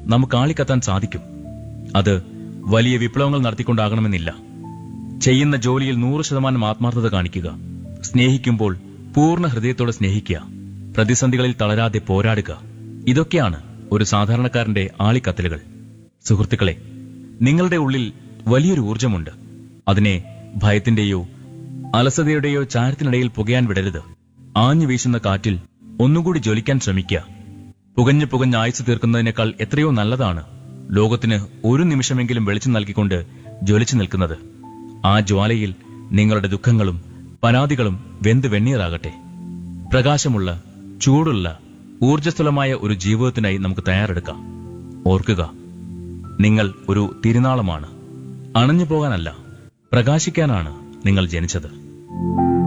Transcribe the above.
നമുക്ക് ആളിക്കത്താൻ സാധിക്കും അത് വലിയ വിപ്ലവങ്ങൾ നടത്തിക്കൊണ്ടാകണമെന്നില്ല ചെയ്യുന്ന ജോലിയിൽ നൂറ് ശതമാനം ആത്മാർത്ഥത കാണിക്കുക സ്നേഹിക്കുമ്പോൾ പൂർണ്ണ ഹൃദയത്തോടെ സ്നേഹിക്കുക പ്രതിസന്ധികളിൽ തളരാതെ പോരാടുക ഇതൊക്കെയാണ് ഒരു സാധാരണക്കാരന്റെ ആളിക്കത്തലുകൾ സുഹൃത്തുക്കളെ നിങ്ങളുടെ ഉള്ളിൽ വലിയൊരു ഊർജമുണ്ട് അതിനെ ഭയത്തിന്റെയോ അലസതയുടെയോ ചാരത്തിനിടയിൽ പുകയാൻ വിടരുത് ആഞ്ഞു വീശുന്ന കാറ്റിൽ ഒന്നുകൂടി ജ്വലിക്കാൻ ശ്രമിക്കുക പുകഞ്ഞു പുകഞ്ഞ് ആയുസ് തീർക്കുന്നതിനേക്കാൾ എത്രയോ നല്ലതാണ് ലോകത്തിന് ഒരു നിമിഷമെങ്കിലും വെളിച്ചം നൽകിക്കൊണ്ട് ജ്വലിച്ചു നിൽക്കുന്നത് ആ ജ്വാലയിൽ നിങ്ങളുടെ ദുഃഖങ്ങളും പരാതികളും വെന്ത് വെണ്ണീറാകട്ടെ പ്രകാശമുള്ള ചൂടുള്ള ഊർജ്ജസ്വലമായ ഒരു ജീവിതത്തിനായി നമുക്ക് തയ്യാറെടുക്കാം ഓർക്കുക നിങ്ങൾ ഒരു തിരുനാളമാണ് അണഞ്ഞു പോകാനല്ല പ്രകാശിക്കാനാണ് നിങ്ങൾ ജനിച്ചത്